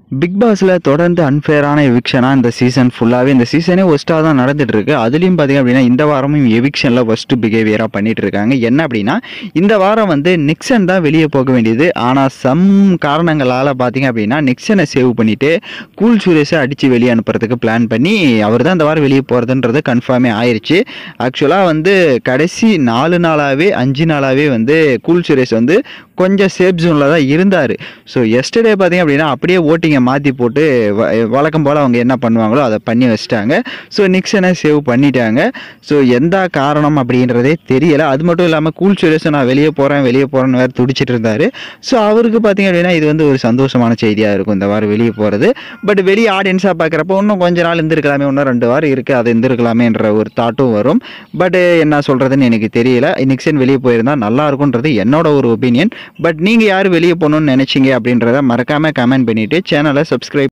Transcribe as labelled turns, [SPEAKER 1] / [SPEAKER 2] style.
[SPEAKER 1] big பாஸில் தொடர்ந்து அன்ஃபேரான எவிக்ஷனாக இந்த சீசன் ஃபுல்லாகவே இந்த சீசனே ஒஸ்ட்டாக தான் நடந்துட்டு இருக்கு அதுலேயும் பார்த்தீங்க அப்படின்னா இந்த வாரமும் எவிக்ஷனில் ஒஸ்ட் பிஹேவியராக பண்ணிட்டு இருக்காங்க என்ன அப்படின்னா இந்த வாரம் வந்து நிக்சன் தான் வெளியே போக வேண்டியது ஆனால் சம் காரணங்களால் பார்த்தீங்க அப்படின்னா நிக்சனை சேவ் பண்ணிட்டு கூல் சுரேஷை அடித்து வெளியே அனுப்புறதுக்கு பிளான் பண்ணி அவர் தான் இந்த வாரம் வெளியே போகிறதுன்றது கன்ஃபார்மே ஆயிடுச்சு ஆக்சுவலாக வந்து கடைசி நாலு நாளாகவே அஞ்சு நாளாகவே வந்து கூல் சுரேஷ் வந்து கொஞ்சம் சேஃப் ஜோனில் தான் இருந்தார் ஸோ எஸ்டர்டே பார்த்தீங்க அப்படின்னா அப்படியே ஓட்டிங்கை மாற்றி போட்டு வ- வழக்கம் போல் அவங்க என்ன பண்ணுவாங்களோ அதை பண்ணி வச்சுட்டாங்க ஸோ நிக்சனை சேவ் பண்ணிட்டாங்க ஸோ எந்த காரணம் அப்படின்றதே தெரியலை அது மட்டும் இல்லாமல் கூல் சுரேஷ் நான் வெளியே போகிறேன் வெளியே போகிறேன்னு வேறு துடிச்சிட்டு இருந்தார் ஸோ அவருக்கு பார்த்தீங்க அப்படின்னா இது வந்து ஒரு சந்தோஷமான செய்தியாக இருக்கும் இந்த வாரம் வெளியே போகிறது பட் வெளியே ஆடியன்ஸாக பார்க்குறப்போ இன்னும் கொஞ்ச நாள் இருந்திருக்கலாமே இன்னும் ரெண்டு வாரம் இருக்குது அது இருந்திருக்கலாமேன்ற ஒரு தாட்டும் வரும் பட் என்ன சொல்கிறதுன்னு எனக்கு தெரியல நிக்சன் வெளியே போயிருந்தா நல்லா இருக்கும்ன்றது என்னோட ஒரு ஒப்பீனியன் பட் நீங்கள் யார் வெளியே போகணும்னு நினச்சிங்க அப்படின்றத மறக்காமல் கமெண்ட் பண்ணிவிட்டு சேனலை சப்ஸ்கிரைப்